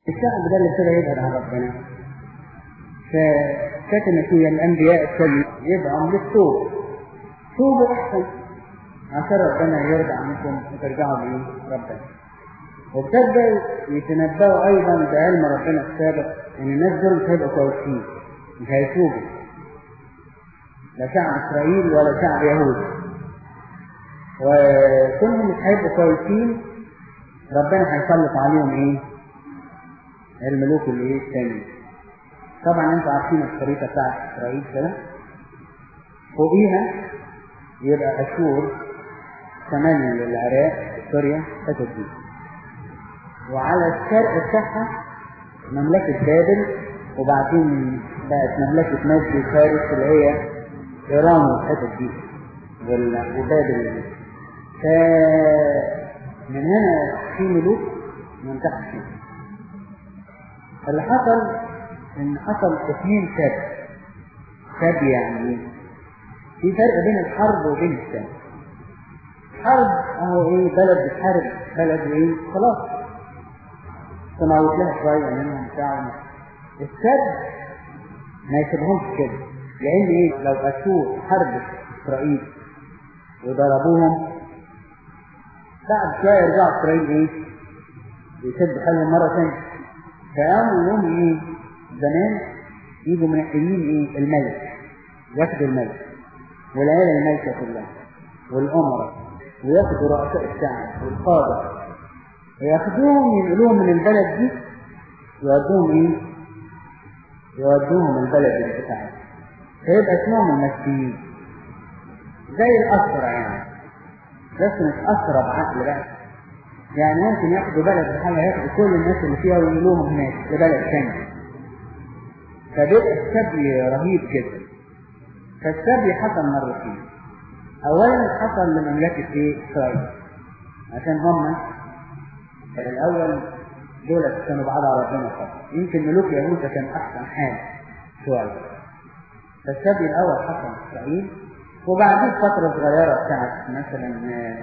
الشعب ده اللي ابتدى يبعد عن ربنا فكتم فيه الانبياء السبي يدعم للتوب توبوا احسن عشان ربنا يرضى عنكم وترجعوا ليه ربنا وابتدوا يتنبأوا ايضا بعلم ربنا السابق ان الناس دول مش هيبقوا كويسين مش هيتوبوا لا شعب اسرائيل ولا شعب يهود وكونهم مش هيبقوا كويسين ربنا هيسلط عليهم ايه؟ الملوك اللي ايه الثاني طبعا انتوا عارفين الخريطة بتاعت اسرائيل كده فوقيها يبقى اشور شمال العراق سوريا حتت دي وعلى الشرق بتاعها مملكة بابل وبعدين بقت مملكة مجد فارس اللي هي ايران والحتت دي وبابل فمن هنا في ملوك من تحت فيه اللي حصل ان حصل اثنين سب سب يعني في فرق بين الحرب وبين السب حرب اهو ايه بلد بتحارب بلد ايه خلاص تموت لها شويه منهم بتاع السب ما يسيبهمش كده لان ايه لو اشور حرب اسرائيل وضربوهم بعد شويه يرجعوا اسرائيل ايه يسد حالهم مره ثانيه فقاموا يوم ايه زمان يجوا منقلين ايه الملك ياخدوا الملك والعيلة الملكة كلها والأمراء وياخدوا رؤساء الشعب والقادة وياخدوهم ينقلوهم من البلد دي يودوهم ايه يودوهم البلد اللي بتاعتهم فيبقى اسمهم المسيحيين زي الأسرة يعني بس مش أسرة بعقل بقى يعني ممكن ياخدوا بلد بحاجة ياخدوا كل الناس اللي فيها وينقلوهم هناك لبلد ثاني فبيبقى السبي رهيب جدا فالسبي حصل مرتين اولا حصل لمملكة ايه اسرائيل عشان هم الاول دول كانوا بعاد عن ربنا خالص يمكن ملوك يهوذا كان احسن حال شوية فالسبي الاول حصل في اسرائيل وبعدين فترة صغيرة بتاعت مثلا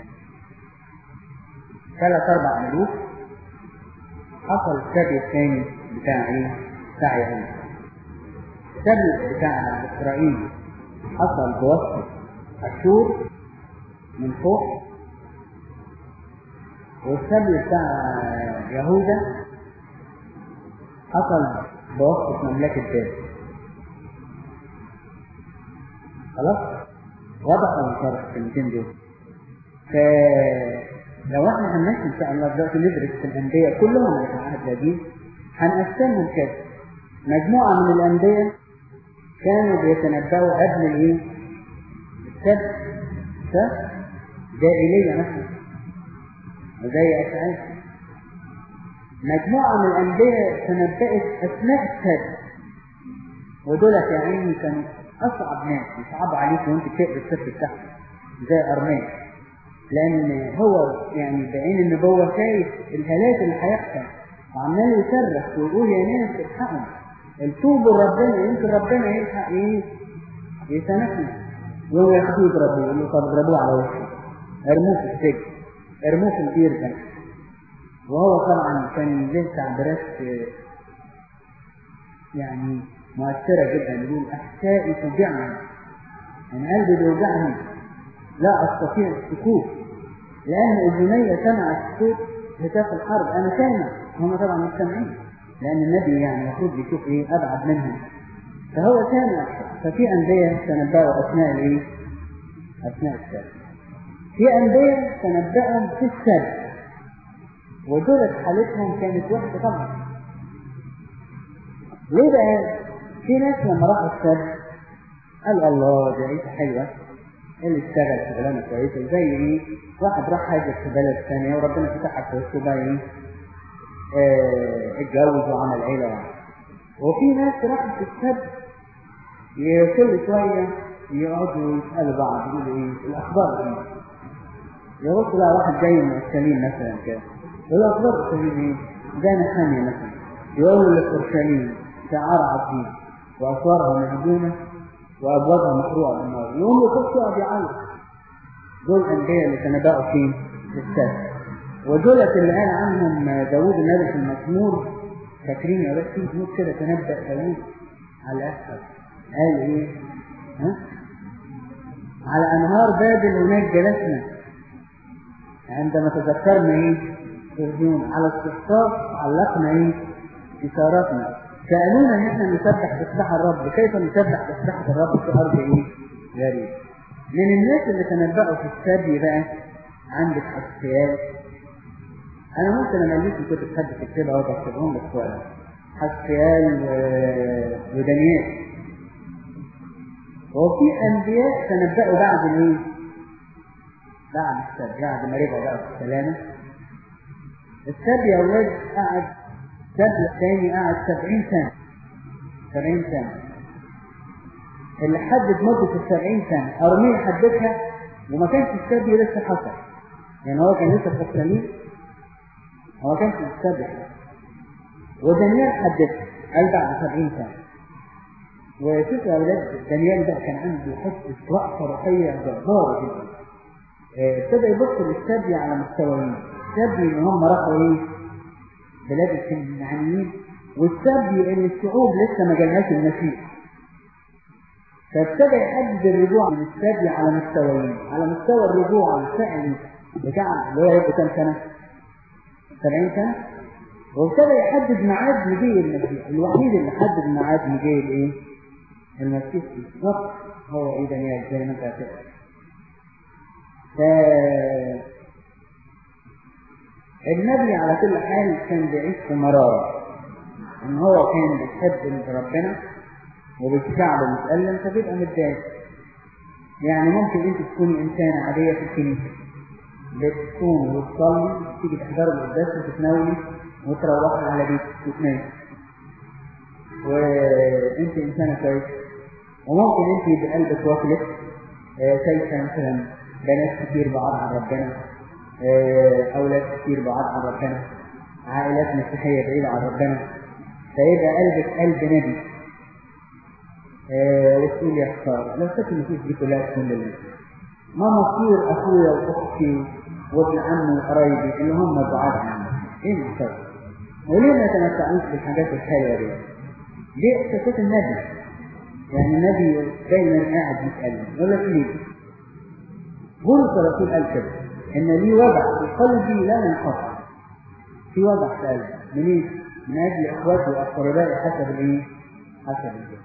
ثلاث اربع ملوك حصل السبي الثاني بتاع ايه بتاع يهوذا السبي بتاع اسرائيل حصل بواسطة اشور من فوق والسبي بتاع يهوذا حصل بواسطة مملكة بابل خلاص واضح ولا مش واضح الكلمتين دول فلو احنا هنمشي ان شاء الله دلوقتي ندرس في الانبياء كلهم اللي في العهد القديم هنقسمهم كده مجموعة من الانبياء كانوا بيتنبأوا قبل الايه؟ السبت السبت ده ايليا مثلا وزي اشعياء مجموعة من الانبياء تنبأت اثناء السبت ودولت يا عيني كانوا اصعب ناس يصعب عليك وانت تقرا السبت بتاعهم زي ارميا لان هو يعني بعين النبوة شايف الهلاك اللي هيحصل وعمال يصرخ ويقول يا ناس الحقوا التوبوا لربنا يمكن ربنا يلحق ايه يسامحنا يوم ياخدوه يضربوه يقول له طب اضربوه على وشه ارموه في السجن ارموه في البير ده وهو طبعا كان له تعبيرات يعني مؤثرة جدا يقول أحشائي توجعني يعني قلبي بيوجعني لا أستطيع السكوت لأن أذني سمعت صوت هتاف الحرب أنا سامع هم طبعا مش سامعين لأن النبي يعني المفروض يشوف إيه أبعد منهم فهو سامع ففي أنبياء تنبأوا أثناء الإيه؟ أثناء السبت في أنبياء تنبأوا في السبت ودولت حالتهم كانت وحشة طبعا ليه بقى؟ في ناس لما راحوا السبت قال الله دي عيشة حلوة اللي اشتغل شغلانة كويسة زي ايه؟ واحد راح هاجر في بلد ثانية وربنا فتحها في وسطه بقى ايه؟ اه اتجوز وعمل عيلة يعني. وفي ناس راحت في السبت كل شوية يقعدوا يسألوا بعض يقولوا ايه؟ الأخبار ايه؟ يبص بقى واحد جاي من اورشليم مثلا كده يقول له اخبار اورشليم ايه؟ زي نحامية مثلا يقول له اورشليم شعار عظيم واسوارها مهدومه وابوابها محروقه بالنار يقوم له خش يقعد يعيط دول انبياء اللي تنبأوا فين؟ في السبت ودولت اللي قال عنهم داوود النبي في المزمور فاكرين يا ولاد في جنود كده تنبأ داوود على أسفل قال إيه؟ ها؟ على أنهار بابل هناك جلسنا عندما تذكرنا إيه؟ تهدون على الصفات علقنا إيه؟ إشاراتنا سألونا إن إحنا نسبح تسبح الرب كيف نسبح تسبحة الرب في أرض إيه؟ غريب من الناس اللي تنبأوا في السبي بقى عندك حسيات أنا ممكن أمليك كتب حد تكتبها وبكتبهم لك شوية حسيال و... ودانيال وفي أنبياء تنبأوا بعد الإيه؟ بعد السبي بعد ما رجعوا بقى بالسلامة السبي يا أولاد قعد سبي تاني قعد سبعين سنة سبعين سنة اللي حدد مدة السبعين سنة أرمية حددها وما كانش السبي لسه حصل يعني هو كان لسه في التسليم هو كانش السبي ودانيال حددها قال بعد سبعين سنة وشوف يا أولاد دانيال ده كان عنده حتة رأفة روحية جبارة جدا ابتدى يبص للسبي على مستويين السبي ان هم راحوا ايه بلاد الكنعانيين والسبي ان الشعوب لسه ما جالهاش المسيح فابتدى يحدد الرجوع من السبي على مستويين على مستوى الرجوع الفعلي بتاع اللي هو يبقى كام سنه 70 سنه وابتدى يحدد ميعاد مجيء المسيح الوحيد اللي حدد ميعاد مجيء الايه المسيح بالظبط هو ايه دانيال زي ما انت هتقرا ف النبي على كل حال كان بيعيش في مرارة ان هو كان بيحب ربنا وبالشعب متألم فبيبقى متضايق يعني ممكن انت تكوني انسانة عادية في الكنيسة بتصوم وتصلي تيجي تحضر القداس وتتناولي وتروحي على بيتك وتنامي وانت انسانة كويسة وممكن انت يبقى قلبك واكلك شايفة مثلا بنات كتير بعاد عن ربنا أولاد كتير بعاد عن ربنا عائلات مسيحية بعيدة عن ربنا فيبقى قلبك قلب نبي وتقول يا خسارة لو كنت النفوس دي كلها تكون لله ما مصير أخويا وأختي وابن عمي وقرايبي اللي هم بعاد عني إيه المصير؟ وليه ما يتمتعوش بالحاجات الحلوة دي؟ دي إحساسات النبي يعني النبي دايما قاعد يتألم يقول لك ليه؟ بولس الرسول قال كده ان لي وجع في قلبي لا ينقطع في وجع في قلبي من ايه؟ من اجل اخواتي واقربائي حسب الايه؟ حسب الجنة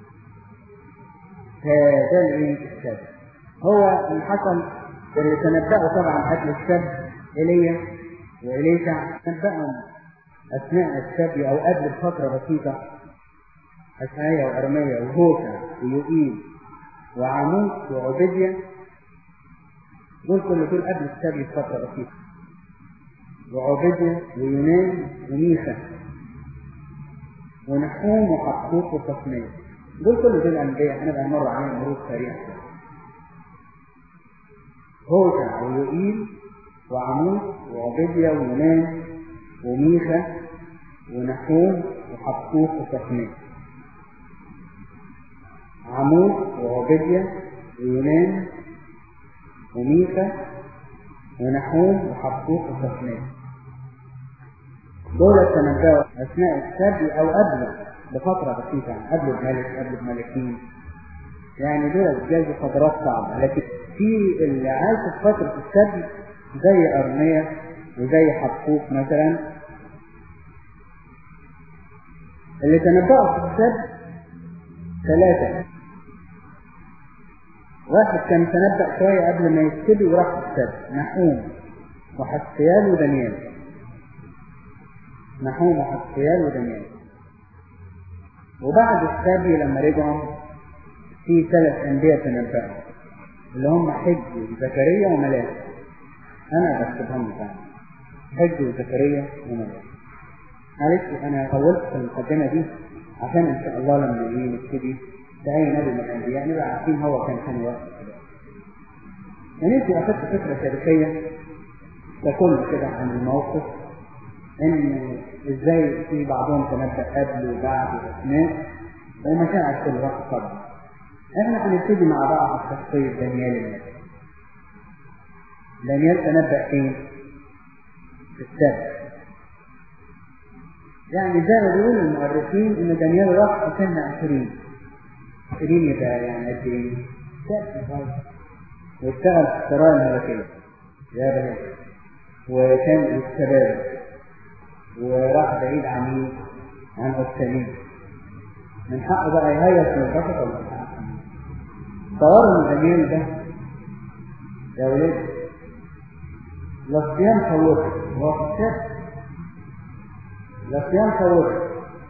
فده الايه؟ السبب هو اللي حصل اللي تنبأوا طبعا قبل السب ايليا واليشع تنبأهم اثناء السبي او قبل بفتره بسيطه اشعيا وارميا وهوشع ويوئيل وعاموس وعبيديا دول كل دول قبل السبي بفترة بسيطة وعبيدة ويونان وميخا ونحوم وحقوق وتصميم دول كل دول أنبياء هنبقى نمر عليهم مرور سريع هوشع ويوئيل وعموس وعبيديا ويونان وميخا ونحوم وحقوق وتصميم عموس وعبيديا ويونان وميكا ونحوم وحقوق وتصميم دول تنبأوا أثناء السبي أو قبله بفترة بسيطة قبل الملك قبل الملكين يعني دول جايزوا فترات صعبة لكن في اللي عايش في فترة السبي زي أرمية وزي حقوق مثلا اللي تنبأوا في السبي ثلاثة واحد كان تنبأ شوية قبل ما يستبي وراح السبي نحوم وحسيال ودانيال نحوم وحسيال ودانيال وبعد السبي لما رجعوا في ثلاث أنبياء تنبأوا اللي هم حج وزكريا وملاك أنا بكتبهم لك حج وزكريا وملاك معلش أنا طولت في المقدمة دي عشان إن شاء الله لما نبتدي في أي نبي من الأنبياء نبقى عارفين هو كان كان وقت يعني أنت أخذت فكرة تاريخية تكون كده عن الموقف إن إزاي في بعضهم تنبأ قبل وبعد وأثناء ومشاعر كل وقت طبعا إحنا هنبتدي مع بعض شخصية دانيال النبي دانيال تنبأ فين؟ في السبت يعني زي ما بيقول المؤرخين ان دانيال راح في سن 20 20 يبقى يعني قد ايه؟ شاب صغير واشتغل في السرايا الملكيه يا بلد وكان الشباب وراح بعيد عن عن اورشليم من حقه بقى يهيص من البسط ولا من حقه؟ تصوروا ان دانيال ده يا ولاد لا الصيام خوفه هو في الشاب لا الصيام خوفه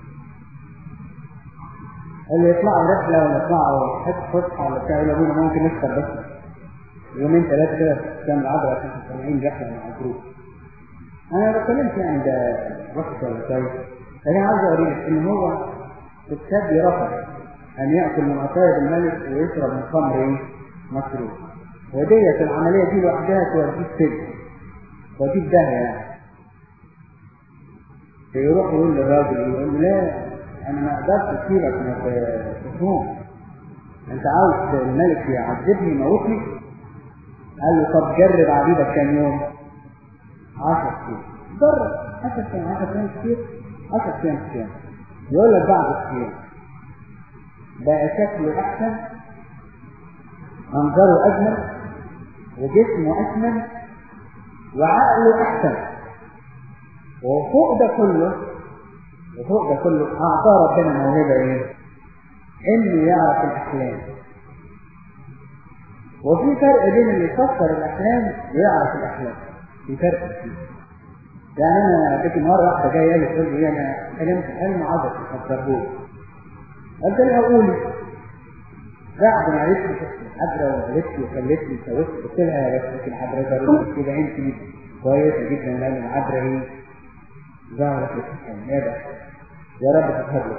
اللي يطلعوا رحلة ولا يطلعوا حتة فسحة ولا بتاع يقول أبونا ممكن نفطر بس يومين ثلاثة كده في كام العذراء عشان طالعين رحلة مع الجروب. أنا ما بتكلمش يعني ده وحش ولا كويس لكن عاوز أوريك إن هو الكتاب رفض أن يأكل من عطايا الملك ويشرب من خمر إيه؟ مشروب. وديت العملية دي لوحدها توديه السجن. توديه في داهية يعني. يروح يقول للراجل يقول له لا انا ما اقدرش اسيبك ما تصوم انت عاوز الملك يعذبني يموتني قال له طب جرب عبيدك كام يوم 10 ايام جرب 10 ايام 10 ايام كتير 10 ايام كتير يقول لك بعد الصيام بقى شكله احسن منظره اجمل وجسمه اسمن وعقله احسن وفوق ده كله وفوق ده كله أعطاه ربنا موهبة إيه؟ إنه يعرف الأحلام. وفي فرق بين اللي يفسر الأحلام ويعرف الأحلام. في فرق كتير. يعني أنا كنت مرة واحدة جاية لي تقول لي أنا حلمت حلم عبث فسرهولي. قلت لها قولي. بعد ما عرفت الحجرة وعرفت وخلتني وسويت قلت لها يا بس الحجرة ضروري كده أنت كويسة جدا لأن العبرة إيه؟ ظهرت للحلم يا بس يا رب تتهرب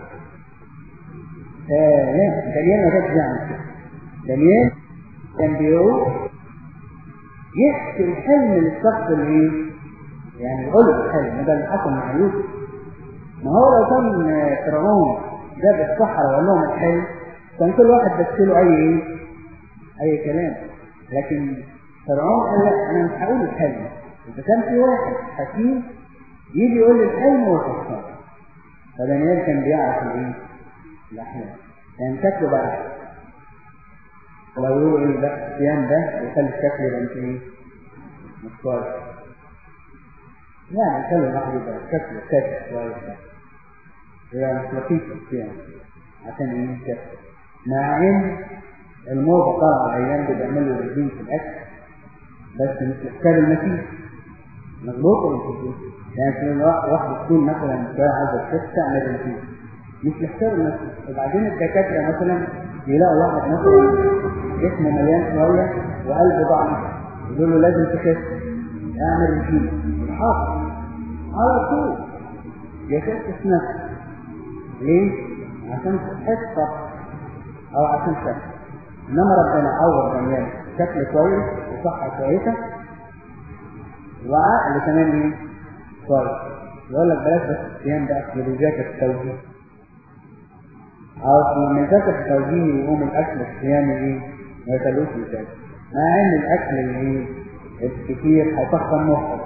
آه لا دانيال ما كانش بيعمل كده دانيال كان بيقول يحكي الحلم للشخص اللي يعني يقول له الحلم ده اللي حصل مع يوسف ما هو لو كان فرعون جاب الصحراء وقال لهم الحلم كان كل واحد بس له اي ايه اي كلام لكن فرعون قال لا انا مش هقول الحلم اذا كان في واحد حكيم يجي يقول لي الحلم ويفسره فدانيال كان بيعرف الايه؟ الاحلام كان شكله بقى لو يقولوا ايه ده الصيام ده يخلي الشكل يبقى مش ايه؟ مش كويس يعني يخلي الواحد يبقى شكله ساكت كويس يبقى مش لطيف في الصيام عشان ايه شكل مع ان الموضة طالعة الايام دي بيعملوا رجيم في الاكل بس مش لحساب المسيح مظبوط ولا مش مظبوط؟ يعني في واحدة تكون مثلا شوية عايزة تخس تعمل نتيجة مش محتاج المسجد وبعدين الدكاترة مثلا يلاقوا واحد مثلا جسمه مليان شوية وقلبه ضعيف يقول له لازم تخس اعمل نتيجة حاضر على طول يخس نفسه ليه؟ عشان تحس أو عشان شكل إنما ربنا عوض دانيال شكل كويس وصحة كويسة وعقل كمان ايه؟ كويس يقول لك بلاش بس الصيام ده اصل بيذاكر التوجيه او لما يذاكر التوجيه يقوم الاكل الصيامي ايه؟ ما يخلوش يذاكر مع ان الاكل الايه؟ الكتير هيفخم مخك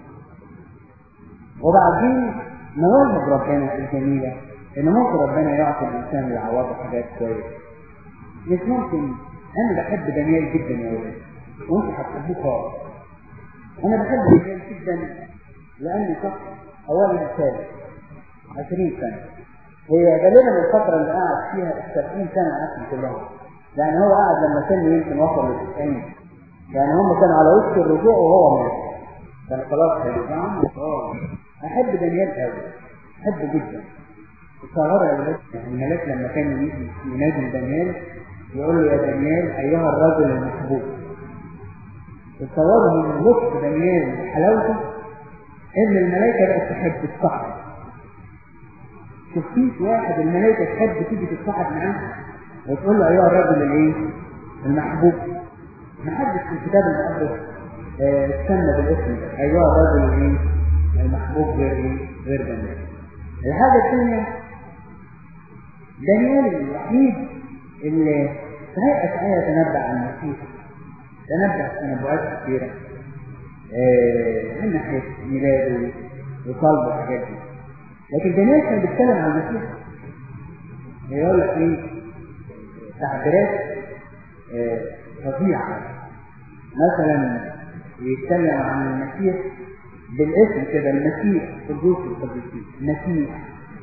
وبعدين مواهب ربنا الجميلة ان ممكن ربنا يعطي الانسان يعوضه حاجات كويسة مش ممكن انا بحب دانيال جدا يا ولاد وانتوا هتحبوه خالص انا بحب دانيال جدا لانه شخص اولا مثال 20 سنة هي غالبا الفترة اللي قعد فيها ال 70 سنة عاشوا كلهم يعني هو قعد لما سنه يمكن وصل ل 90 يعني هم كانوا على وش الرجوع وهو مات كان خلاص هيرجعوا اه احب دانيال قوي احبه جدا الصغار يا ولاد الملاك لما كان ينادي دانيال يقول له يا دانيال ايها الرجل المحبوب تصوروا من لطف دانيال وحلاوته ان الملائكه بقت تحب الصحراء شفتيش واحد الملائكه تحب تيجي تتصاحب معاه وتقول له ايها الرجل الايه المحبوب ما حدش في الكتاب المقدس استنى بالاسم ده ايها الرجل الايه المحبوب غير ايه غير دانيال الحاجه الثانيه دانيال الوحيد اللي صحيح اشعياء يتنبأ عن المسيح تنبأ تنبؤات كثيره من ناحيه ميلاده وصلبه الحاجات دي لكن دانيال كان بيتكلم عن المسيح يقول لك ايه تعبيرات آه، فظيعه مثلا يتكلم عن المسيح بالاسم كده المسيح قدوس القديسين المسيح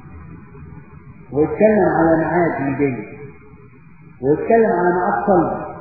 ويتكلم على ميعاد ميداني ويتكلم على ميعاد صلب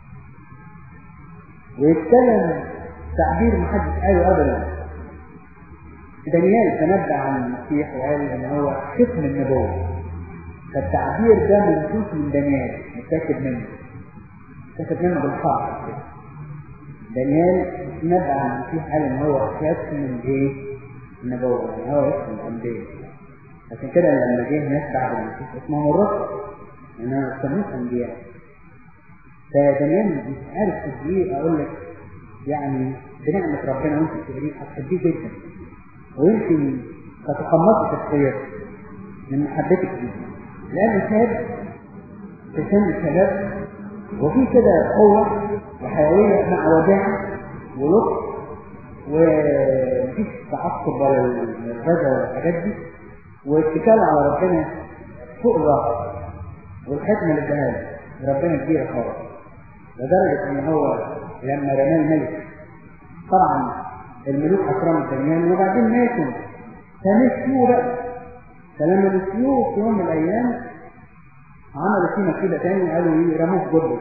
ويتكلم تعبير محدش قاله ابدا دانيال تنبأ عن المسيح وقال ان هو ختم النبوة فالتعبير ده منسوس من دانيال متاخد منه متاخد منه بالحق دانيال تنبأ عن المسيح قال ان هو ختم الايه؟ النبوة ان هو يختم الانبياء عشان كده لما جه ناس بعد المسيح اسمهم الرسل انما ما سموش انبياء فدانيال مش عارف قد ايه اقول لك يعني بنعمة ربنا وانت بتقريه هتحبيه جدا ويمكن تتقمصي شخصيته من محبتك ليه لأنه شاب في سن الشباب وفي كده قوة وحيوية مع وداعة ولطف ومفيش تعصب ولا الرجا ولا الحاجات دي واتكال على ربنا فوق الراحة والختمة اللي اداها له ربنا كبيرة خالص لدرجة ان هو لما رماه الملك طبعا الملوك اكرموا دانيال وبعدين ماتوا فنسيوه بقى فلما نسيوه في يوم من الايام عملوا فيه مكيدة تاني قالوا ايه رموه في جبل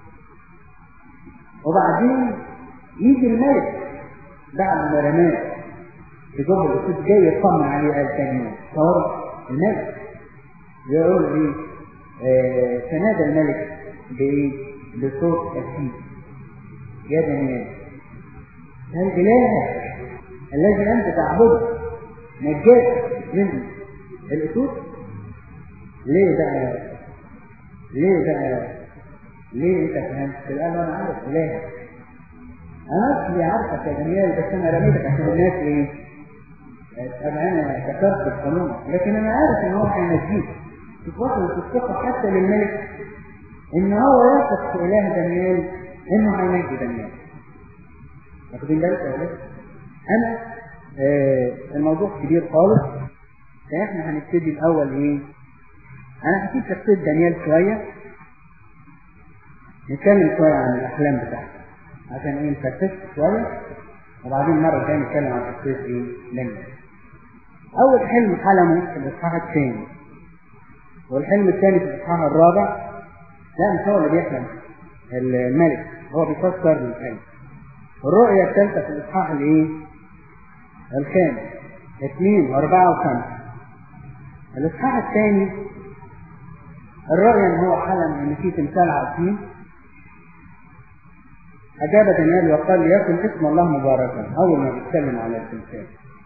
وبعدين يجي الملك بعد ما رماه في جبل الاسود جاي يطمن عليه قال تاني يوم صار الملك يقول ايه آه فنادى الملك بايه بصوت أسيد يا دانيال هل إلهك الذي أنت تعبده نجاك من الأسود ليه بقى ليه بقى ليه انت فهمت الآن أنا عارف إلهك أنا أصلي عارفك يا دانيال بس أنا رميتك عشان الناس إيه أبقى أنا كسرت القانون لكن أنا عارف إن هو هينجيك تتوصل الثقة حتى للملك ان هو يثق في اله دانيال انه هينجي دانيال واخدين بالك يا ولاد انا آه الموضوع كبير خالص فاحنا هنبتدي الاول ايه انا هحكي شخصيه دانيال شويه نتكلم شويه عن الاحلام بتاعته عشان ايه نفتش شويه وبعدين مره ثانيه نتكلم عن شخصيه ايه دانيال اول حلم حلمه في الاصحاح الثاني والحلم الثاني في الاصحاح الرابع لا مش هو اللي بيحلم الملك هو بيفسر الحلم الرؤية الثالثة في الإصحاح الإيه؟ الخامس اثنين وأربعة وخمسة الإصحاح الثاني الرؤية إن هو حلم إن في تمثال عظيم أجاب دانيال وقال ليكن اسم الله مباركا أول ما بيتكلم على التمثال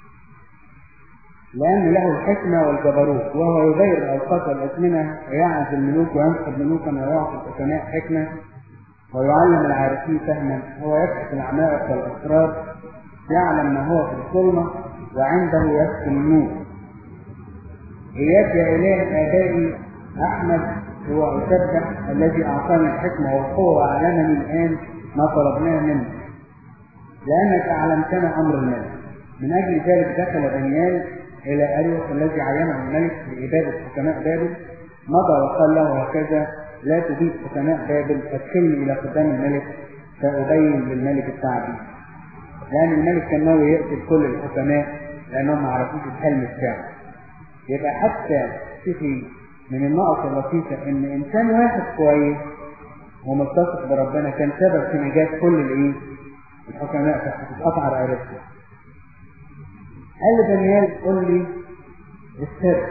لأن له الحكمة والجبروت وهو يغير الأوقات والأزمنة ويعز الملوك وينصب ملوكا ويعطي الحكماء حكمة ويعلم العارفين فهما هو يكشف العمائق والأسرار يعلم ما هو في الظلمة وعنده يسكن النور إياك يا إله آبائي أحمد هو أسبح الذي أعطاني الحكمة والقوة وأعلمني الآن ما طلبناه منه لأنك أعلمتنا أمر الملك من أجل ذلك دخل دانيال إلى أريوس الذي عينه الملك لإبادة حكماء بابل مضى وقال له هكذا لا تبيد حكماء بابل فادخلني إلى قدام الملك فأبين للملك التعبير لأن الملك كان ناوي يقتل كل الحكماء لأنهم ما عرفوش الحلم بتاعه يبقى حتى شوفي من النقط اللطيفة إن إنسان واحد كويس ومتصف بربنا كان سبب في نجاة كل الإيه؟ الحكماء فتتقطع رقبتهم قال له دانيال قول لي السر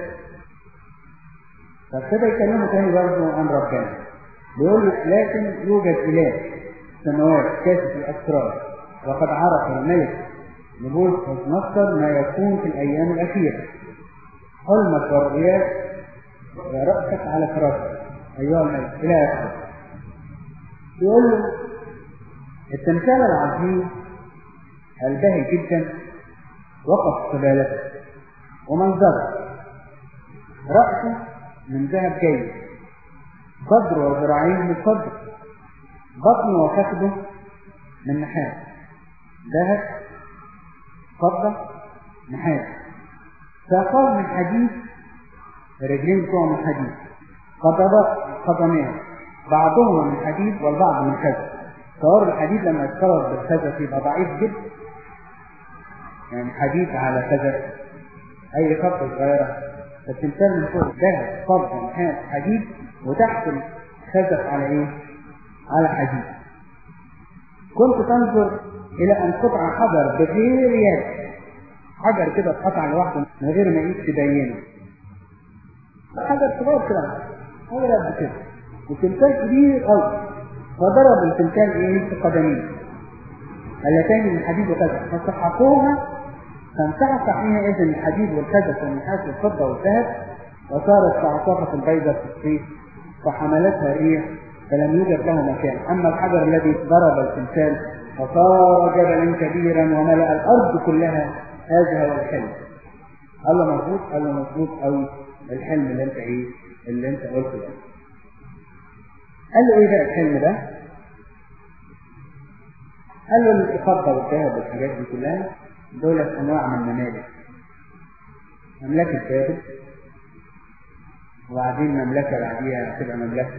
فابتدى يكلمه تاني برضه عن ربنا بيقول له لكن يوجد اله السماوات كاشف الاسرار وقد عرف الملك نبوت نصر ما يكون في الايام الاخيره حلمك والرؤيات ورأسك على فراشك ايها الملك الى اخره يقول له التمثال العظيم الباهي جدا وقف قبالته ومنظره رأسه من ذهب جيد صدره وذراعيه من صدر بطنه وفخذه من نحاس ذهب فضة نحاس ساقاه من حديد الرجلين بتوعه من حديد قدماه بعضهما من حديد والبعض من كذا تصور الحديد لما يتخلط بالخزف يبقى ضعيف جدا يعني حديد على خزف اي خطه صغيره التمثال من فوق ذهب صلب نحاس حديد وتحت الخزف على ايه؟ على حديد كنت تنظر الى ان قطع حجر بغير يد حجر كده اتقطع لوحده من غير ما ايد تبينه حجر صغير كده حجر قد كده وتمثال كبير قوي فضرب التمثال ايه في قدميه اللتان من حديد وكذا فسحقوها فانسحق حينئذ الحديد والكذب والنحاس والفضه والذهب وصارت كعصافه البيضه في الصيف فحملتها الريح فلم يوجد له مكان اما الحجر الذي ضرب التمثال فصار جبلا كبيرا وملا الارض كلها هذا هو الحلم قال له مظبوط قال له مظبوط قوي الحلم اللي انت ايه اللي انت قلته ده قال له ايه بقى الحلم ده قال له الفضه والذهب والحاجات دي كلها دولت انواع من الممالك مملكه بابل وبعدين مملكه بعديها هتبقى مملكه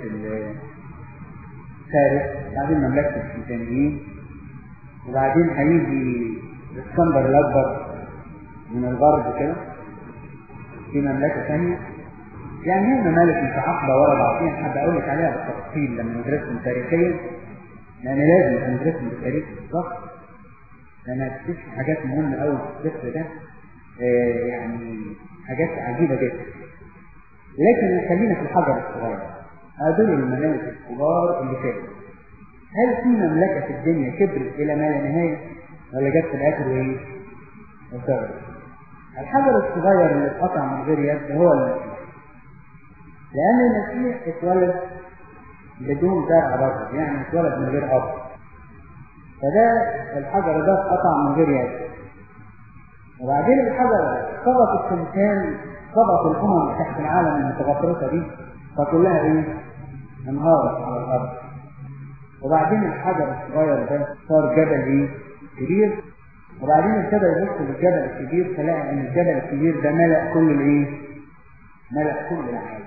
فارس وبعدين مملكه السلطانيين وبعدين هيجي الاسكندر الاكبر من الغرب كده في مملكه ثانيه يعني هي ممالك متعاقبه ورا بعضيها حابب اقول لك عليها بالتفصيل لما ندرسهم تاريخيا لان لازم ندرسهم بالتاريخ بالظبط لان هتكتشف حاجات مهمه قوي في السفر ده آه يعني حاجات عجيبه جدا لكن خلينا في الحجر الصغير هذول الممالك الكبار اللي فاتوا هل في مملكه في الدنيا كبرت الى ما لا نهايه ولا جت في الاخر وايه؟ وصغرت الحجر الصغير اللي اتقطع من غير يد هو المسيح لأن المسيح اتولد بدون زرع برضه يعني اتولد من غير أب فده الحجر ده اتقطع من غير يد وبعدين الحجر صبت التمثال صبت الأمم تحت العالم المتغطرسة دي فكلها إيه؟ انهارت على الأرض وبعدين الحجر الصغير ده صار جبل إيه؟ كبير وبعدين ابتدى يبص للجبل الكبير فلقى ان الجبل الكبير ده ملأ كل الايه؟ ملأ كل العالم.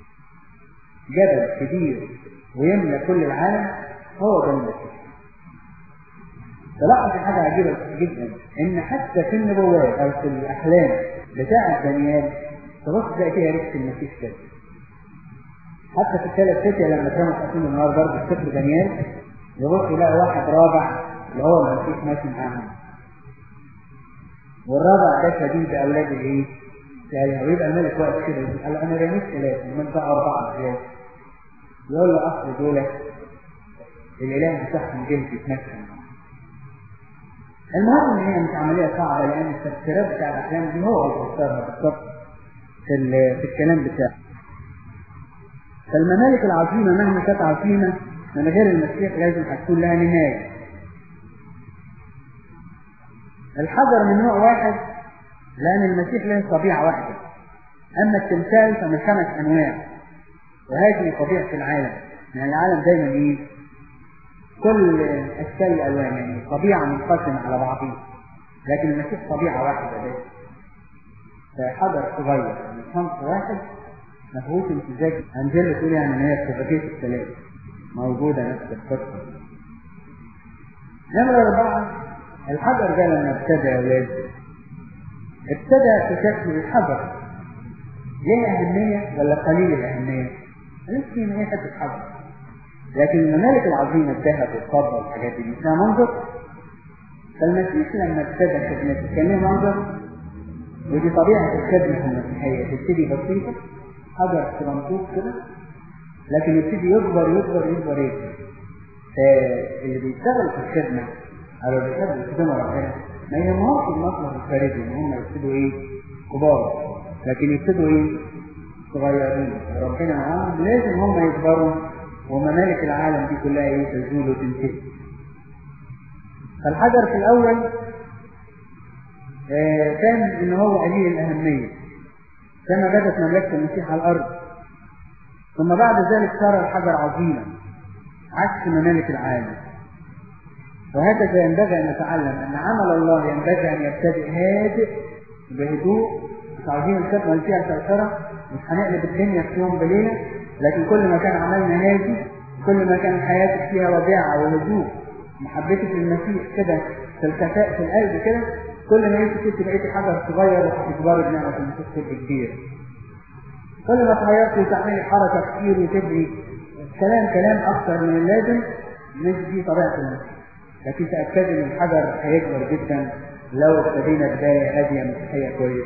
جبل كبير ويملأ كل العالم هو ده المسيح. تلاحظ حاجة عجيبة جدا ان حتى في النبوات او في الاحلام بتاعة دانيال تبص تلاقي فيها ريحة المسيح كده. حتى في الثلاث فتية لما كانوا حاطين النهار برضه في سفر دانيال يبص يلاقي واحد رابع اللي هو المسيح ماشي معاهم. والرابع ده شديد بأولاد الإيه؟ يعني ويبقى الملك واقف كده يقول قال أنا رميت ثلاثة من بقى أربعة ثلاثة يقول له أصل دول الإله بتاعهم جه يتمثل المهم إن هي مش عملية صعبة لأن التفسيرات بتاع الأحلام دي هو اللي فسرها بالظبط في, في الكلام بتاعه فالممالك العظيمة مهما كانت عظيمة من غير المسيح لازم هتكون لها نهاية الحجر من نوع واحد لأن المسيح له طبيعة واحدة أما التمثال فمن خمس أنواع وهذه طبيعة العالم يعني العالم دايما إيه؟ كل أشكال الألوان يعني طبيعة منقسمة على بعضها لكن المسيح طبيعة واحدة بس فحجر صغير يعني صنف واحد ما فيهوش امتزاج أنجيلا تقول يعني إن هي اتفاقية الثلاثة موجودة نفس القصة نمرة أربعة الحجر ده لما ابتدى يا ولاد ابتدى في شكل الحجر ليه أهمية ولا قليل الأهمية؟ ماليش فيه إن هي حتة حجر لكن الممالك العظيمة الذهب والفضة والحاجات دي فيها منظر فالمسيح لما ابتدى خدمته كان له منظر ودي طبيعة الخدمة المسيحية تبتدي بسيطة حجر صغنطوط كده لكن يبتدي يكبر يكبر يكبر يكبر فاللي بيشتغل في الخدمة أو اللي بيحبوا يخدموا ربنا ما يهمهمش المصلحة الخارجي إن هم يبتدوا إيه كبار لكن يبتدوا إيه صغيرين ربنا معاهم لازم هم يكبروا وممالك العالم دي كلها إيه تزول وتنتهي فالحجر في الأول آه كان إن هو قليل الأهمية كما بدت مملكة المسيح على الأرض ثم بعد ذلك صار الحجر عظيما عكس ممالك العالم وهكذا ينبغي أن نتعلم أن عمل الله ينبغي أن يبتدئ هادئ بهدوء مش عايزين الخدمة اللي فيها سيطرة مش هنقلب الدنيا في يوم بليلة لكن كل ما كان عملنا هادي كل ما كان حياتك فيها وداعة وهدوء محبتك للمسيح كده في الكفاء في القلب كده كل ما انت كنت بقيتي حجر صغير وهتكبري بنعمة المسيح تبقي كبير كل ما تغيرتي وتعملي حركة كتير وتبقي كلام كلام أكثر من اللازم مش دي طبيعة المسيح لكن تأكد إن الحجر هيكبر جدا لو ابتدينا بداية هادية مسيحية كويسة.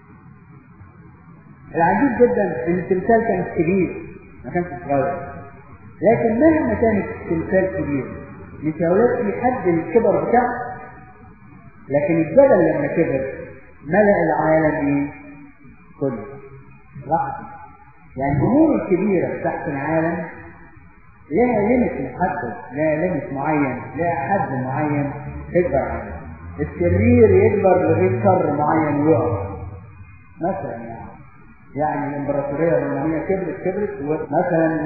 العجيب جدا إن التمثال كان كبير ما كانش صغير. لكن مهما كان التمثال كبير مش يا ولاد في حد الكبر بتاعه لكن الجبل لما كبر ملأ العالم ايه؟ كله. لحظة. يعني الأمور الكبيرة بتاعت العالم لها ليميت محدد لها ليميت معين لها حد معين تكبر عليه الشرير يكبر لغايه شر معين ويقف مثلا يعني يعني الامبراطوريه الرومانيه كبرت كبرت مثلا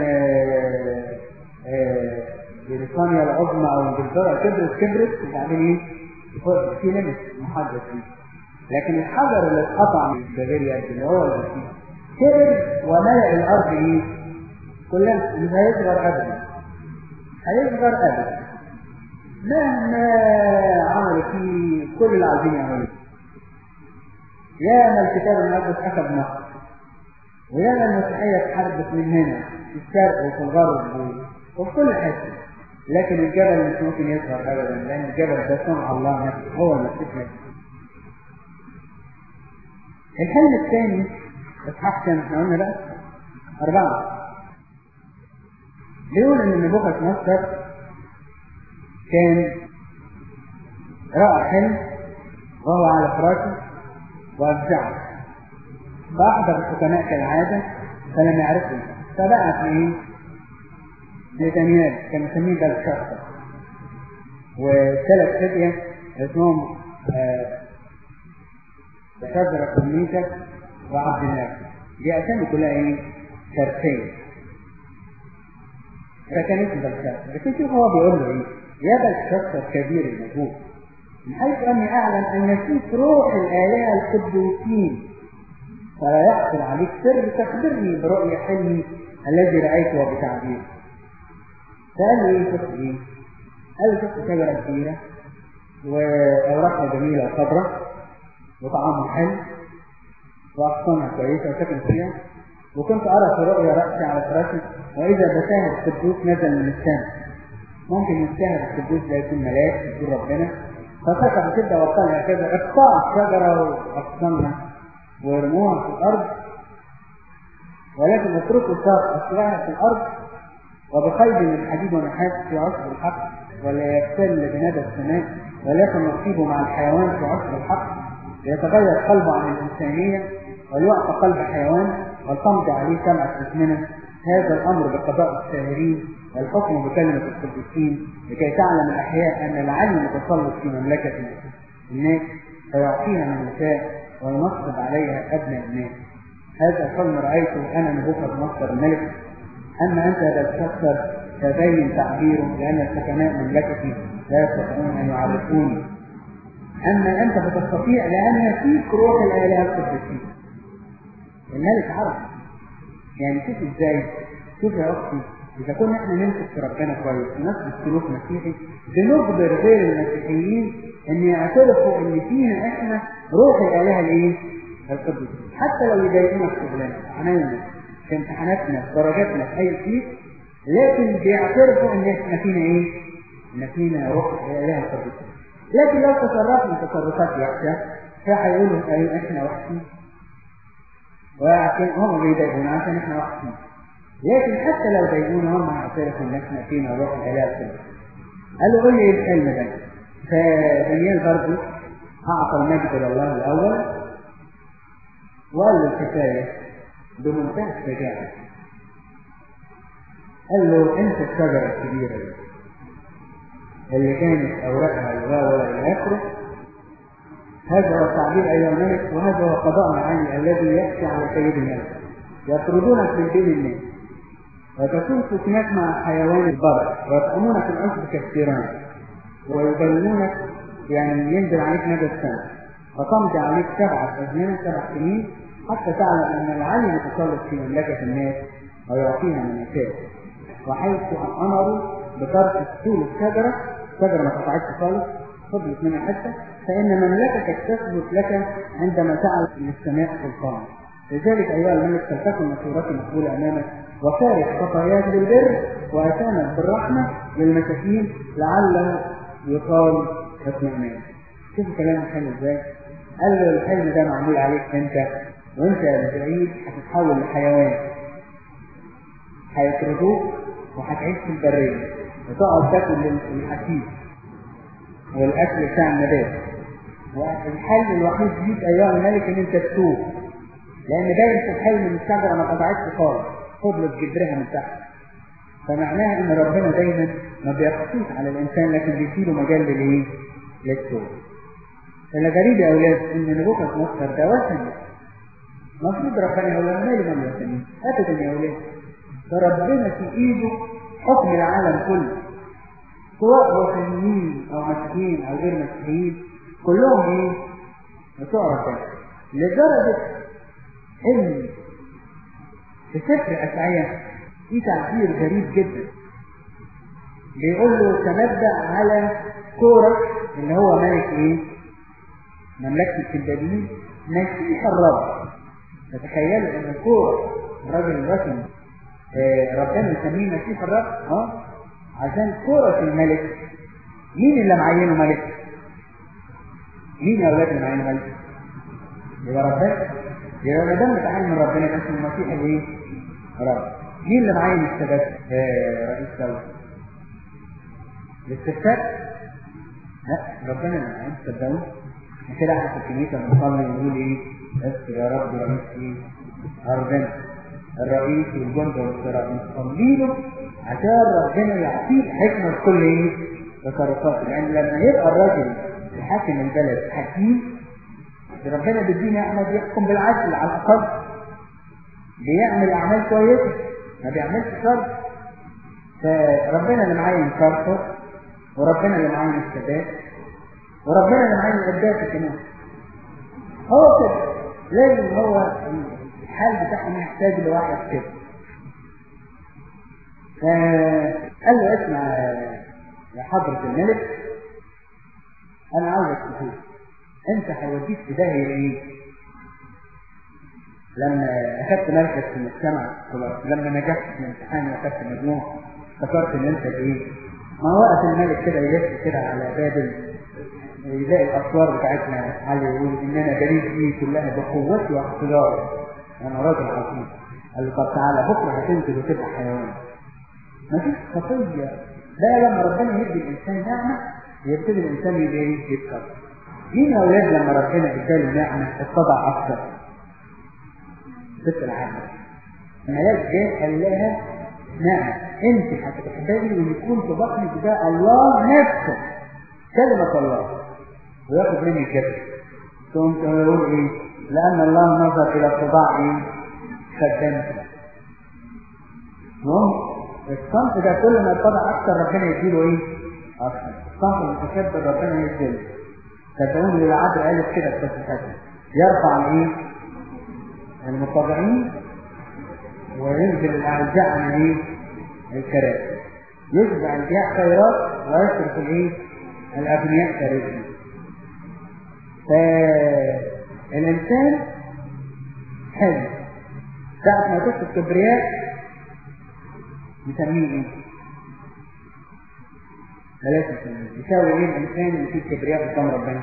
بريطانيا العظمى او انجلترا كبرت كبرت وبعدين ايه في ليميت محدد فيه لكن الحجر اللي اتقطع من البابليا اللي هو اللي فيه كبر وملأ الارض ايه كلها مش هيصغر ابدا هيصغر ابدا مهما عملوا فيه كل اللي عايزين يعملوه يا ما الكتاب المقدس اخذ مصر ويا ما المسيحيه اتحاربت من هنا في الشرق وفي الغرب وفي كل حته لكن الجبل مش ممكن يصغر ابدا لان الجبل ده صنع الله نفسه هو المسيح نفسه الحلم الثاني اصحاح كام احنا قلنا بقى أربعة بيقول إن نبوخذ نصر كان رأى حلم وهو على فراشه وأفزعه فأحضر الحكماء كالعادة فلم يعرفوا فبعث إيه؟ لدانيال كان مسميه بلشاصر وثلاث فتية اسمهم شجرة وميشك وعبد الله دي أسامي كلها إيه؟ شرقية فكان اسم بلشاصر لكن شوف هو بيقول له إيه؟ يا بلشاصر كبير المجهول من حيث أني أعلم أن فيك روح الآلهة القدوسين فلا يحصل عليك سر تخبرني برؤية حلمي الذي رأيته وبتعبيره فقال له ايه شفت ايه؟ قال له شفت شجرة كبيرة وأوراقها جميلة وخضراء وطعامها حلو وأغصانها كويسة وساكن فيها وكنت أرى في رؤيا رأسي على فراشي وإذا بشاهد قدوس نزل من السماء ممكن يشاهد القدوس ده يكون ملاك يكون ربنا فسقط بشدة وقال هكذا اقطعوا الشجرة وأغصانها ويرموها في الأرض ولكن اتركوا ساق أشياءها في الأرض وبقيد من حديد ونحاس في عصر الحق ولا يبتل بندى السماء وليكن نصيبه مع الحيوان في عصر الحق ليتغير قلبه عن الإنسانية وليعطى قلب حيوان ولتمضي عليه سمعة أثمنة هذا الأمر بقضاء الساهرين والحكم بكلمة القديسين لكي تعلم الأحياء أن العلي متسلط في مملكة الناس فيعطيها من يشاء وينصب عليها أبناء الناس هذا الحلم رأيته أنا نبوخذ نصر الملك أما أنت لا تفكر فبين تعبيره لأن الحكماء مملكتي لا يستطيعون أن يعرفوني أما أنت فتستطيع لأن فيك روح الآلهة القدسية الملك عرف يعني شوف إزاي شوف يا أختي إذا كنا إحنا نمسك في ربنا كويس ونسلك سلوك مسيحي بنجبر غير المسيحيين إن يعترفوا إن فينا إحنا روح الآلهة الإيه؟ القدسية حتى لو يضايقونا في شغلنا عملنا في امتحاناتنا في درجاتنا في اي شيء لكن بيعترفوا ان احنا فينا ايه؟ ان فينا روح اله القدس لكن لو تصرفنا تصرفات وحشه فهيقولوا ايوه احنا وحشين وعشان هم بيضايقونا عشان احنا وحشين لكن حتى لو ضايقونا هم هيعترفوا ان احنا فينا روح الاله القدس قالوا قول لي ايه الحلم ده؟ فدانيال برضه اعطى المجد لله الاول وقال له الحكايه بمنتهى الشجاعة قال له انت الشجرة الكبيرة دي اللي كانت اوراقها الغاوة الى اخره هذا هو التعبير ايها الملك وهذا هو قضاء العلي الذي يأتي على سيد الملك يطردونك من بين الناس وتكون فتناك مع حيوان البر ويطعمونك العشب كالثيران ويبلونك يعني ينزل عليك ندى السماء فتمضي عليك سبعة أزمنة سبع سنين حتى تعلم أن العلي متسلط في مملكة الناس ويعطيها من يشاء وحيث أمروا بترك طول الشجرة الشجرة ما قطعتش خالص فضلت منها حتة فإن مملكتك تثبت لك عندما تعلم للسماء سلطان لذلك أيها الملك فلتكن مشورتي مقبولة أمامك وفارق خطاياك بالبر وأتامك بالرحمة للمساكين لعله يقال اطمئنان شوف كلام حلو ازاي قال له الحلم ده معمول عليك انت وانت بعيد هتتحول لحيوان هيطردوك وهتعيش في البرية وتقعد تاكل الحشيش والاكل بتاع النبات والحل الوحيد ليك ايها الملك ان انت تتوب لان باين في الحلم ان الشجره ما قطعتش خالص فضلت جدرها من تحت فمعناها ان ربنا دايما ما بيقصيش على الانسان لكن بيديله مجال للايه؟ للتوبه الغريب يا اولاد ان نبوخذ نصر ده وثني المفروض ربنا يقول لنا مالي من وثني ابدا يا اولاد فربنا في ايده حكم العالم كله سواء وثنيين او مسيحيين او غير مسيحيين كلهم ايه؟ بتوع ربنا لدرجه ان في سفر اشعياء في تعبير غريب جدا بيقول له تنبأ على كورش اللي هو ملك ايه؟ مملكة الكلدانيين مسيح الرب تتخيلوا ان كورش الراجل الوثني آه ربنا يسميه مسيح الرب اه عشان كورش الملك مين اللي معينه ملك؟ مين يا اولاد اللي معينه ملك؟ يبقى ربنا يبقى ما دام متعين من ربنا يبقى اسمه المسيح الايه؟ رب مين اللي معين السادات آه رئيس دولة؟ الاستفتاء؟ لا ربنا اللي معين صدقوني كده احنا في الكنيسة بنصلي ونقول ايه؟ اذكر يا رب رئيس ايه؟ أرضنا الرئيس والجند والصراع بنصلي له عشان ربنا يعطيه حكمة في كل ايه؟ تصرفاته لأن لما يبقى الراجل حاكم البلد حكيم ربنا بيديه نعمة بيحكم بالعدل على الأقل بيعمل أعمال كويسة ما بيعملش شر فربنا اللي معين شرطه وربنا اللي معين السادات وربنا اللي معين القداسة كمان هو كده لازم هو الحال بتاعهم يحتاج لواحد كده فقال له اسمع يا حضرة الملك أنا عاوزك تشوف أنت هيوديك في داهية إيه؟ لما أخدت مركز في المجتمع خلاص لما نجحت في الامتحان وأخدت مجموع افتكرت إن أنت إيه؟ ما وقت الملك كده يلف كده على بابل يلاقي الأسوار بتاعتنا علي يقول إن أنا بريد فيه كلها بقوتي واقتداري أنا راجل عظيم قال له طب تعالى بكرة هتنزل وتبقى حيوان مفيش خطية ده لما ربنا يدي الإنسان نعمة يبتدي الإنسان يبقى إيه؟ يتكبر مين يا أولاد لما ربنا اداله نعمة اتضع أكثر؟ ست العالم الملاك جاء قال لها نعم انت هتقبلي ويكون في بطنك ده الله نفسه كلمة الله وياخد مني الجسد تقوم تقول ايه لأن الله نظر إلى اتضاع ايه خدمته المهم الصنف ده كل ما اتضع أكثر ربنا يديله ايه أكثر الصنف المتكبر ربنا يديله تدعون للعدل قالت كده في الفتح يرفع الايه المتضعين وينزل الاعزاء عن ايه الكراسي يشبع الجاع خيرات ويصرف الايه الاغنياء كرزق فالانسان حلو ساعة ما يخش الكبرياء نسميه ايه؟ بلاش نسميه يساوي ايه الانسان اللي فيه الكبرياء قدام ربنا؟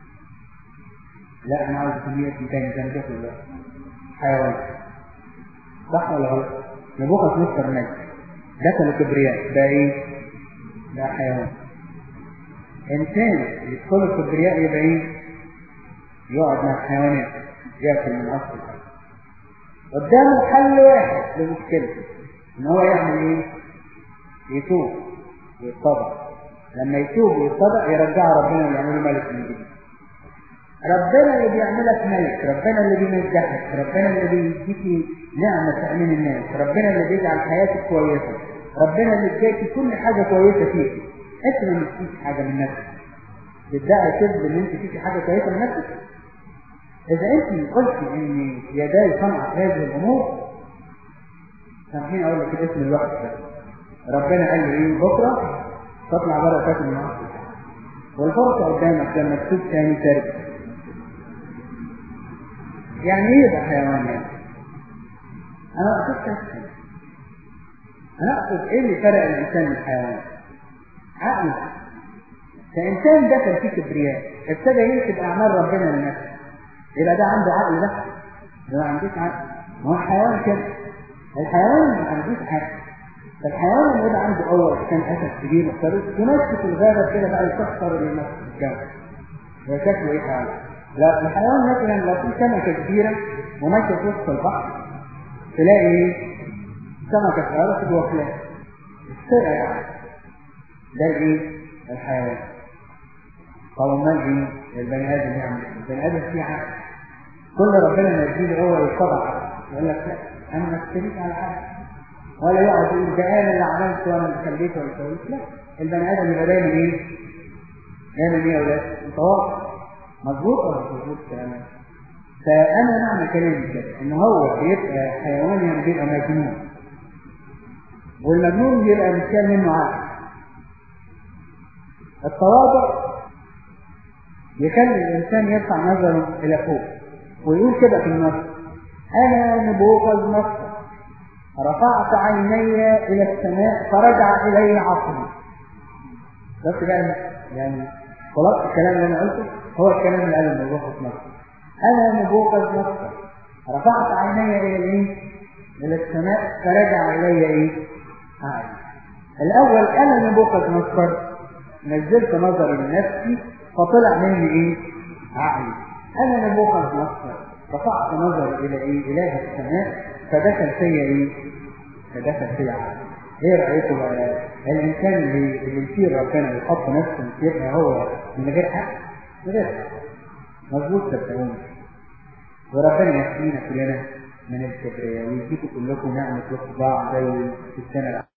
لا انا عاوز اسميه اسم تاني زي ما كده دلوقتي حيوان صح ولا غلط؟ نبوخذ نصر نجم دخل الكبرياء ده ايه؟ ده حيوان انسان يدخل الكبرياء يبقى ايه؟ يقعد مع الحيوانات ياكل من اصل الارض قدامه حل واحد لمشكلته ان هو يعمل ايه؟ يتوب ويتطبع لما يتوب ويتطبع يرجع ربنا اللي يعمله ملك من جديد ربنا اللي بيعملك ملك ربنا اللي بينجحك ربنا اللي بيديك نعمة في عينين الناس ربنا اللي بيجعل حياتك كويسة ربنا اللي اداكي كل حاجة كويسة فيك انت ما مشتيش حاجة من نفسك تدعي كذب ان انت فيك حاجة كويسة من نفسك إذا أنت قلت إن يداي صنعت هذه الأمور سامحين أقول لك اسم الوقت ده ربنا قال لي إيه بكرة تطلع بره تاكل النهارده والفرصة قدامك لما تشوف تاني ترجع يعني ايه يبقى حيوان يعني؟ انا اقصد كده انا اقصد ايه اللي فرق الانسان من الحيوان؟ عقله كإنسان دخل فيه كبرياء ابتدى ينسب أعمال ربنا لنفسه يبقى ده عنده عقل بس ده ما عندوش عقل ما هو الحيوان كده الحيوان ما عندوش عقل فالحيوان اللي يبقى عنده أول كان أسد كبير مختلف يمسك الغابة كده بقى يكسر ويمسك الجو ده شكله إيه حيوان لا الحيوان مثلا لو في سمكة كبيرة وماشية في وسط البحر تلاقي ايه؟ سمكة صغيرة جوه فلان السرعة يعني ده الايه؟ الحيوان طب امال ايه؟ البني ادم يعمل البني ادم فيه عقل كل ربنا ما يديله هو يتبع يقول لك لا انا ما اشتريت على حاجه ولا يقعد يقول ده انا اللي عملت وانا اللي خليت ولا سويت لا البني ادم يبقى دايما ايه؟ دايما ايه يا اولاد؟ متواضع مظبوط ولا مش مظبوط كلامك؟ فانا معنى كلامي كده ان هو بيبقى حيوان يعني بيبقى مجنون والمجنون بيبقى متشال منه عقل التواضع يخلي الانسان يرفع نظره الى فوق ويقول كده في النص انا نبوخذ نصر رفعت عيني الى السماء فرجع الي عقلي بس بقى يعني خلاص الكلام اللي انا قلته هو الكلام اللي قاله نبوخذ نصر انا نبوخذ نصر رفعت عيني الى الايه الى السماء فرجع الي ايه عقلي الاول انا نبوخذ نصر نزلت نظري لنفسي فطلع مني ايه عقلي انا نبوخذ نصر رفعت نظري الى ايه اله السماء فدخل فيا ايه فدخل فيا عقلي ايه رايكم بقى الانسان اللي اللي يصير ربنا يحط نفسه يبقى هو من غير حق من غير حق مظبوط صدقوني وربنا يحمينا كلنا من الكبرياء ويديكم كلكم نعمة لطف بعض زي في السنة